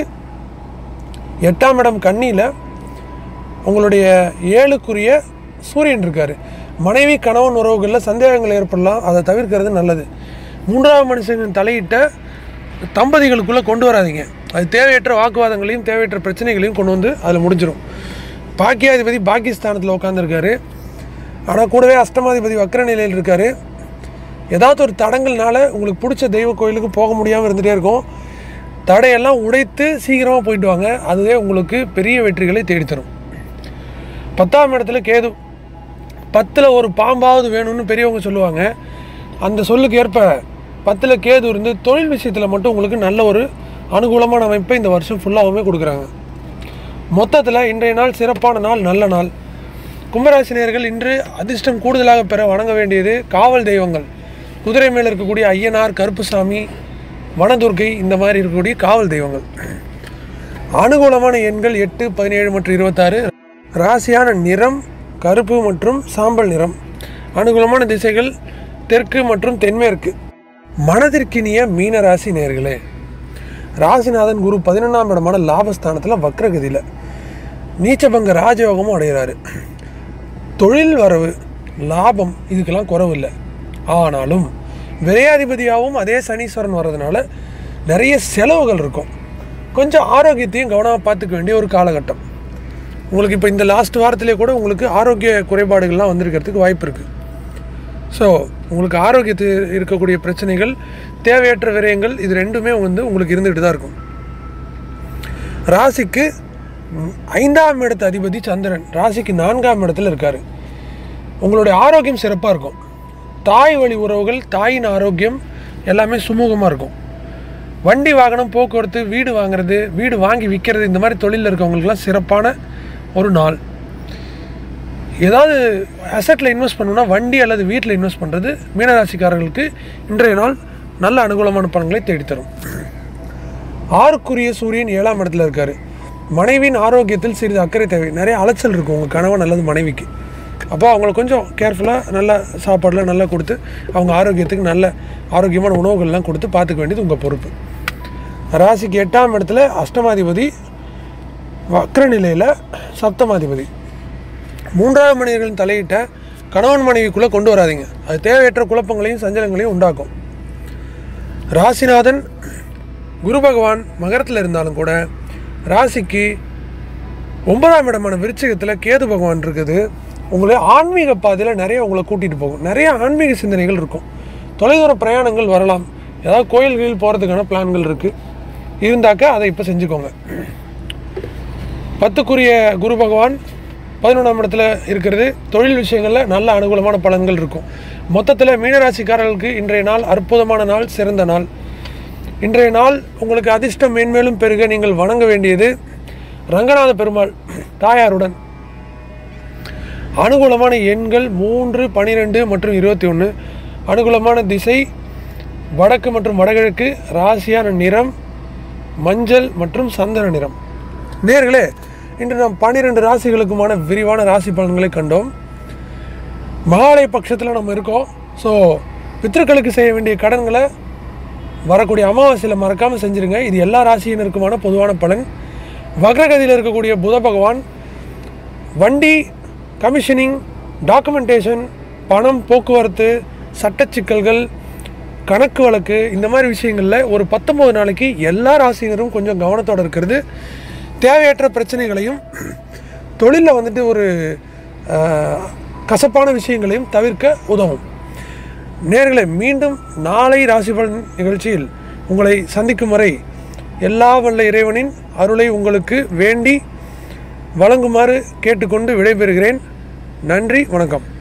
எட்டாம் இடம் கன்னியில் உங்களுடைய ஏழுக்குரிய சூரியன் இருக்கார் மனைவி கணவன் உறவுகளில் சந்தேகங்கள் ஏற்படலாம் அதை தவிர்க்கிறது நல்லது மூன்றாவது மனுஷனின் தலையிட்ட தம்பதிகளுக்குள்ளே கொண்டு வராதீங்க அது தேவையற்ற வாக்குவாதங்களையும் தேவையற்ற பிரச்சனைகளையும் கொண்டு வந்து அதில் முடிஞ்சிடும் பாக்கியாதிபதி பாகிஸ்தானத்தில் உட்காந்துருக்காரு ஆனால் கூடவே அஷ்டமாதிபதி வக்கர நிலையில் இருக்கார் ஏதாவது ஒரு தடங்கள்னால உங்களுக்கு பிடிச்ச தெய்வ கோயிலுக்கு போக முடியாமல் இருந்துகிட்டே இருக்கும் தடையெல்லாம் உடைத்து சீக்கிரமாக போயிட்டு வாங்க அதுவே உங்களுக்கு பெரிய வெற்றிகளை தேடித்தரும் பத்தாம் இடத்துல கேது பத்தில் ஒரு பாம்பாவது வேணும்னு பெரியவங்க சொல்லுவாங்க அந்த சொல்லுக்கு ஏற்ப பத்தில் கேது இருந்து தொழில் விஷயத்தில் மட்டும் உங்களுக்கு நல்ல ஒரு அனுகூலமான அமைப்பை இந்த வருஷம் ஃபுல்லாகவுமே கொடுக்குறாங்க மொத்தத்தில் இன்றைய நாள் சிறப்பான நாள் நல்ல நாள் கும்பராசினியர்கள் இன்று அதிர்ஷ்டம் கூடுதலாக பெற வணங்க வேண்டியது காவல் தெய்வங்கள் குதிரை மேல் இருக்கக்கூடிய ஐயனார் கருப்புசாமி வனதுர்க்கை இந்த மாதிரி இருக்கக்கூடிய காவல் தெய்வங்கள் அனுகூலமான எண்கள் எட்டு பதினேழு மற்றும் இருபத்தாறு ராசியான நிறம் கருப்பு மற்றும் சாம்பல் நிறம் அனுகூலமான திசைகள் தெற்கு மற்றும் தென்மேற்கு மனதிற்கினிய மீன ராசி நேர்களே ராசிநாதன் குரு பதினொன்றாம் இடமான லாபஸ்தானத்தில் வக்ரகதியில் நீச்சபங்க ராஜயோகமும் அடைகிறாரு தொழில் வரவு லாபம் இதுக்கெல்லாம் குறவு இல்லை ஆனாலும் விரையாதிபதியாகவும் அதே சனீஸ்வரன் வர்றதுனால நிறைய செலவுகள் இருக்கும் கொஞ்சம் ஆரோக்கியத்தையும் கவனமாக பார்த்துக்க வேண்டிய ஒரு காலகட்டம் உங்களுக்கு இப்போ இந்த லாஸ்ட் வாரத்திலே கூட உங்களுக்கு ஆரோக்கிய குறைபாடுகள்லாம் வந்திருக்கிறதுக்கு வாய்ப்பு இருக்குது ஸோ உங்களுக்கு ஆரோக்கியத்து இருக்கக்கூடிய பிரச்சனைகள் தேவையற்ற விரயங்கள் இது ரெண்டுமே வந்து உங்களுக்கு இருந்துகிட்டு தான் இருக்கும் ராசிக்கு ம், ஐந்தாம் இடத்து அதிபதி சந்திரன் ராசிக்கு நான்காம் இடத்துல இருக்கார் உங்களுடைய ஆரோக்கியம் சிறப்பாக இருக்கும் தாய் வழி உறவுகள் தாயின் ஆரோக்கியம் எல்லாமே சுமூகமாக இருக்கும் வண்டி வாகனம் போக்குவரத்து வீடு வாங்குறது வீடு வாங்கி விற்கிறது இந்த மாதிரி தொழிலில் இருக்கவங்களுக்குலாம் சிறப்பான ஒரு நாள் ஏதாவது அசட்டில் இன்வெஸ்ட் பண்ணணும்னா வண்டி அல்லது வீட்டில் இன்வெஸ்ட் பண்ணுறது மீனராசிக்காரர்களுக்கு இன்றைய நாள் நல்ல அனுகூலமான பலன்களை தேடித்தரும் ஆறுக்குரிய சூரியன் ஏழாம் இடத்துல இருக்கார் மனைவியின் ஆரோக்கியத்தில் சிறிது அக்கறை தேவை நிறைய அலைச்சல் இருக்கும் உங்கள் கணவன் அல்லது மனைவிக்கு அப்போ அவங்கள கொஞ்சம் கேர்ஃபுல்லாக நல்ல சாப்பாடுலாம் நல்லா கொடுத்து அவங்க ஆரோக்கியத்துக்கு நல்ல ஆரோக்கியமான உணவுகள்லாம் கொடுத்து பார்த்துக்க வேண்டியது உங்கள் பொறுப்பு ராசிக்கு எட்டாம் இடத்துல அஷ்டமாதிபதி வக்ர நிலையில் சப்தமாதிபதி மூன்றாவது மனிதர்களின் தலையிட்ட கணவன் மனைவிக்குள்ளே கொண்டு வராதீங்க அது தேவையற்ற குழப்பங்களையும் சஞ்சலங்களையும் உண்டாக்கும் ராசிநாதன் குரு பகவான் மகரத்தில் இருந்தாலும் கூட ராசிக்கு ஒன்பதாம் இடமான விருச்சிகத்தில் கேது பகவான் இருக்குது உங்களை ஆன்மீக பாதையில் நிறைய உங்களை கூட்டிகிட்டு போகும் நிறைய ஆன்மீக சிந்தனைகள் இருக்கும் தொலைதூர பிரயாணங்கள் வரலாம் ஏதாவது கோயில்களில் போகிறதுக்கான பிளான்கள் இருக்குது இருந்தாக்கா அதை இப்போ செஞ்சுக்கோங்க பத்துக்குரிய குரு பகவான் பதினொன்றாம் இடத்துல இருக்கிறது தொழில் விஷயங்களில் நல்ல அனுகூலமான பலன்கள் இருக்கும் மொத்தத்தில் மீனராசிக்காரர்களுக்கு இன்றைய நாள் அற்புதமான நாள் சிறந்த நாள் இன்றைய நாள் உங்களுக்கு அதிர்ஷ்டம் மேன்மேலும் பெருக நீங்கள் வணங்க வேண்டியது ரங்கநாத பெருமாள் தாயாருடன் அனுகூலமான எண்கள் மூன்று பனிரெண்டு மற்றும் இருபத்தி ஒன்று அனுகூலமான திசை வடக்கு மற்றும் வடகிழக்கு ராசியான நிறம் மஞ்சள் மற்றும் சந்தன நிறம் நேர்களே இன்று நாம் பன்னிரெண்டு ராசிகளுக்குமான விரிவான ராசி பலன்களை கண்டோம் மகாலய பட்சத்தில் நம்ம இருக்கோம் ஸோ பித்திருக்களுக்கு செய்ய வேண்டிய கடன்களை வரக்கூடிய அமாவாசையில் மறக்காமல் செஞ்சுருங்க இது எல்லா ராசியினருக்குமான பொதுவான பலன் வக்ரகதியில் இருக்கக்கூடிய புத பகவான் வண்டி கமிஷனிங் டாக்குமெண்டேஷன் பணம் போக்குவரத்து சட்டச் சிக்கல்கள் கணக்கு வழக்கு இந்த மாதிரி விஷயங்களில் ஒரு பத்தொம்பது நாளைக்கு எல்லா ராசினரும் கொஞ்சம் கவனத்தோடு இருக்கிறது தேவையற்ற பிரச்சனைகளையும் தொழிலில் வந்துட்டு ஒரு ஆஹ், கசப்பான விஷயங்களையும் தவிர்க்க உதவும் நேர்களை மீண்டும் நாளை ராசிபலன் நிகழ்ச்சியில் உங்களை சந்திக்கும் வரை எல்லா வல்ல இறைவனின் அருளை உங்களுக்கு வேண்டி வழங்குமாறு கேட்டுக்கொண்டு விடைபெறுகிறேன் நன்றி வணக்கம்